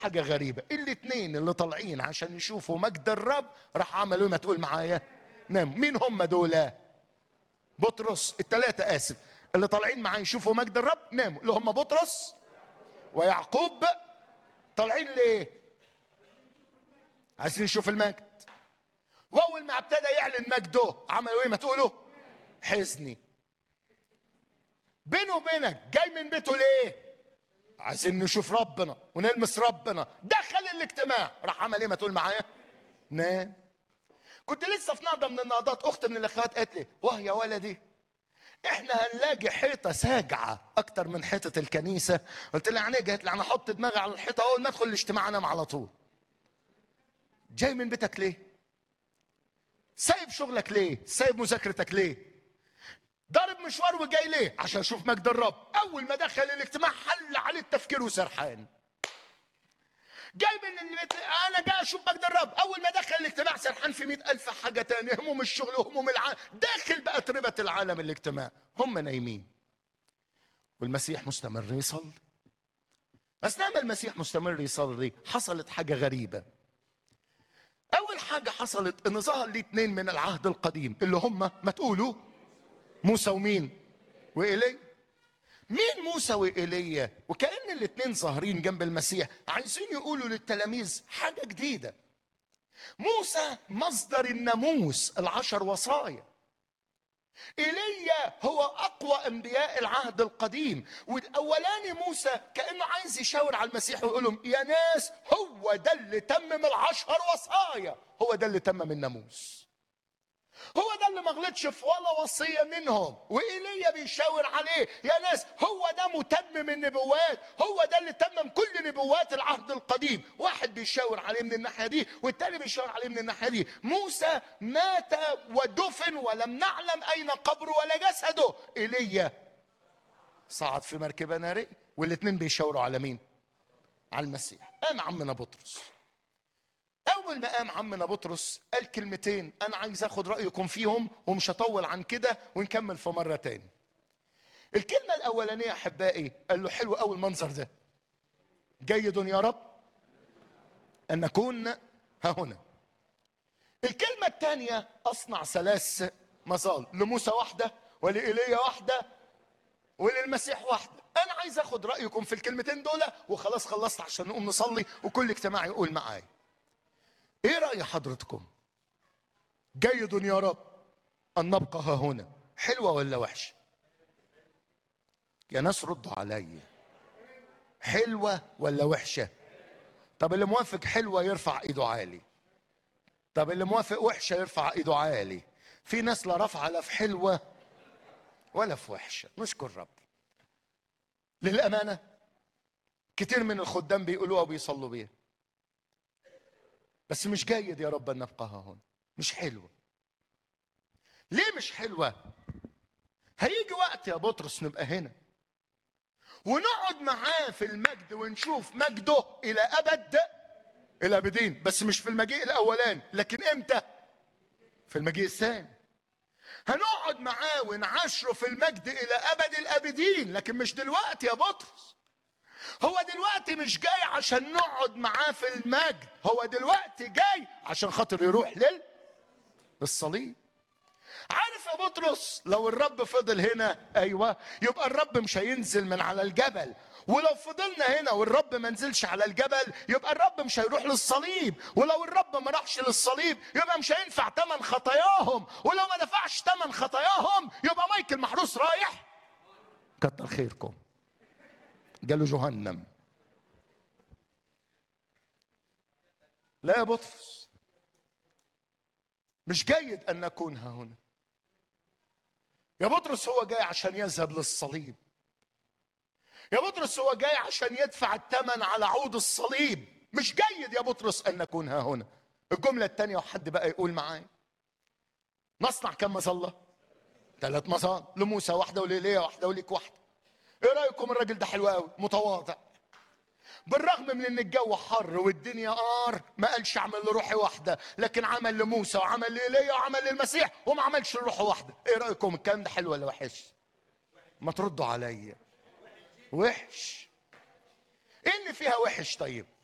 حاجة غريبة الاتنين اللي طالعين عشان يشوفوا مجد الرب راح عملوا ما تقول معايا نام مين هم دول بطرس التلاتة آسف اللي طالعين معاه يشوفوا مجد الرب ناموا اللي هم بطرس ويعقوب طالعين ليه عايزين نشوف المجد واول ما ابتدى يعلن مجده عملوا ايه ما تقولوا حزني بينه وبينك جاي من بيته ليه عايزين نشوف ربنا ونلمس ربنا دخل الاجتماع راح عمل ايه ما تقول معايا نام كنت لسه في نهضه من النهضات اخت من الاخوات قالت لي واه يا ولدي احنا هنلاقي حيطه ساجعه اكتر من حيطه الكنيسه قلت لها يعني إيه؟ قالت لي انا احط دماغي على الحيطه اول ما ادخل الاجتماع انام على طول جاي من بيتك ليه سايب شغلك ليه سايب مذاكرتك ليه ضارب مشوار وجاي ليه عشان اشوف مجد الرب اول ما دخل الاجتماع حل عليه التفكير وسرحان جاي من البيت انا جاي اشوف مجد الرب اول ما دخل الاجتماع سرحان في مئة الف حاجه تانية هموم الشغل وهموم العالم داخل بقى تربه العالم الاجتماع هم نايمين والمسيح مستمر يصلي اثناء ما المسيح مستمر يصلي حصلت حاجه غريبه اول حاجه حصلت ان ظهر لي اتنين من العهد القديم اللي هم ما تقولوا موسى ومين وايليا مين موسى وايليا وكان الاتنين ظاهرين جنب المسيح عايزين يقولوا للتلاميذ حاجه جديده موسى مصدر الناموس العشر وصايا ايليا هو اقوى انبياء العهد القديم والاولاني موسى كانه عايز يشاور على المسيح ويقول لهم يا ناس هو ده اللي تمم العشر وصايا هو ده اللي تمم الناموس هو ده اللي ما غلطش في ولا وصيه منهم وايليا بيشاور عليه يا ناس هو ده متمم النبوات هو ده اللي تمم كل نبوات العهد القديم واحد بيشاور عليه من الناحيه دي والتاني بيشاور عليه من الناحيه دي موسى مات ودفن ولم نعلم اين قبره ولا جسده ايليا صعد في مركبه ناريه والاثنين بيشاوروا على مين على المسيح قام عمنا بطرس اول ما قام عمنا بطرس قال كلمتين انا عايز اخد رايكم فيهم ومش هطول عن كده ونكمل في مره تاني الكلمه الاولانيه احبائي قال له حلو قوي المنظر ده جيد يا رب ان نكون ها هنا الكلمه الثانيه اصنع ثلاث مظال لموسى واحده ولايليا واحده وللمسيح واحده انا عايز اخد رايكم في الكلمتين دول وخلاص خلصت عشان نقوم نصلي وكل اجتماع يقول معايا ايه رأي حضرتكم جيد يا رب ان نبقى ها هنا حلوة ولا وحشة يا ناس ردوا عليا حلوة ولا وحشة طب اللي موافق حلوة يرفع ايده عالي طب اللي موافق وحشة يرفع ايده عالي في ناس لا رفع لا في حلوة ولا في وحشة نشكر رب للأمانة كتير من الخدام بيقولوها وبيصلوا بيها بس مش جيد يا رب ان نبقى ها هنا مش حلوه ليه مش حلوه هيجي وقت يا بطرس نبقى هنا ونقعد معاه في المجد ونشوف مجده الى ابد الابدين بس مش في المجيء الاولاني لكن امتى في المجيء الثاني هنقعد معاه ونعاشره في المجد الى ابد الابدين لكن مش دلوقتي يا بطرس هو دلوقتي مش جاي عشان نقعد معاه في المجد هو دلوقتي جاي عشان خاطر يروح لل للصليب عارف يا بطرس لو الرب فضل هنا ايوه يبقى الرب مش هينزل من على الجبل ولو فضلنا هنا والرب ما نزلش على الجبل يبقى الرب مش هيروح للصليب ولو الرب ما راحش للصليب يبقى مش هينفع تمن خطاياهم ولو ما دفعش تمن خطاياهم يبقى مايكل محروس رايح كتر خيركم قالوا جهنم لا يا بطرس مش جيد ان نكون ها هنا يا بطرس هو جاي عشان يذهب للصليب يا بطرس هو جاي عشان يدفع الثمن على عود الصليب مش جيد يا بطرس ان نكون ها هنا الجمله الثانيه وحد بقى يقول معايا نصنع كم مظله ثلاث مظال لموسى واحده وليليا واحده وليك واحده ايه رايكم الراجل ده حلو قوي متواضع بالرغم من ان الجو حر والدنيا قار ما قالش اعمل لروحي واحده لكن عمل لموسى وعمل لايليا وعمل للمسيح وما عملش لروحه واحده ايه رايكم الكلام ده حلو ولا وحش ما تردوا عليا وحش ايه اللي فيها وحش طيب